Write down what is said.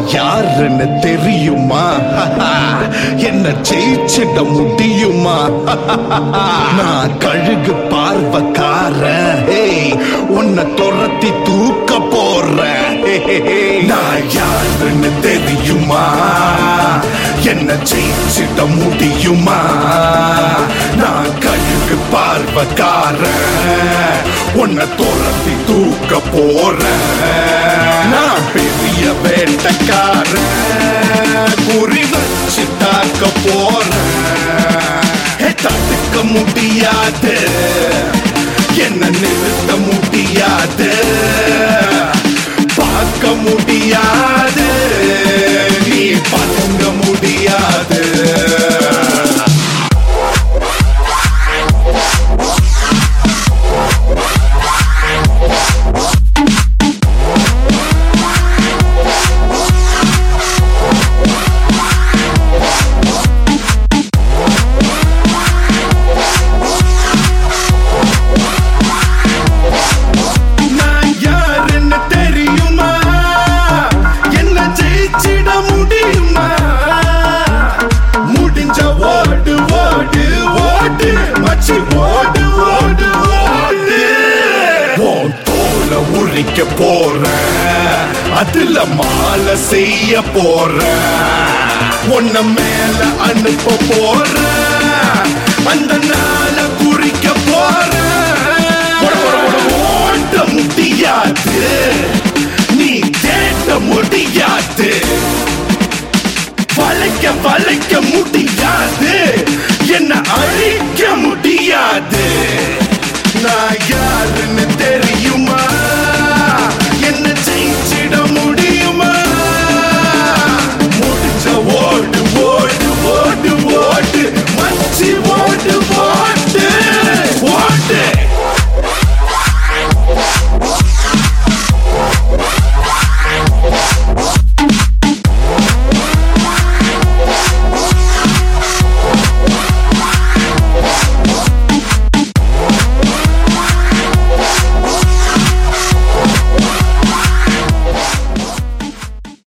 யாருன்னு தெரியுமா என்ன ஜெயிச்சிட முடியுமா நான் கழுகு பார்வக்காரன் ஏய் உன்னை துரத்தி தூக்க போறேன் நான் யாருன்னு தெரியுமா என்ன ஜெயிச்சிட முடியுமா நான் கழுகு பார்வக்காரன் உன்னை துரத்தி தூக்க போறேன் நான் பெரிய வேட்டக்காரன் குறி வச்சு தாக்க போறேன் ஹே, தடுக்க முடியாது என்ன நிறுத்த முடியாது பார்க்க முடியாது நீ பதுங்க முடியாது நான் யாருன்னு தெரியுமா என்ன ஜெயிச்சிட முடியுமா முடிஞ்ச ஓடு ஓடு ஓடு மச்சி ஓடு ஓடு ஓடு உன் தோலை உரிக்க போறேன் அதுல மாலை செய்ய போறேன் உன்ன மேல அனுப்ப போறேன் அந்த நாளை குறிக்க போறேன் ஒட, ஒட, ஒட, ஓட்ட முடியாது நீ தேட்ட முடியாது வளைக்க வளைக்க முடியாது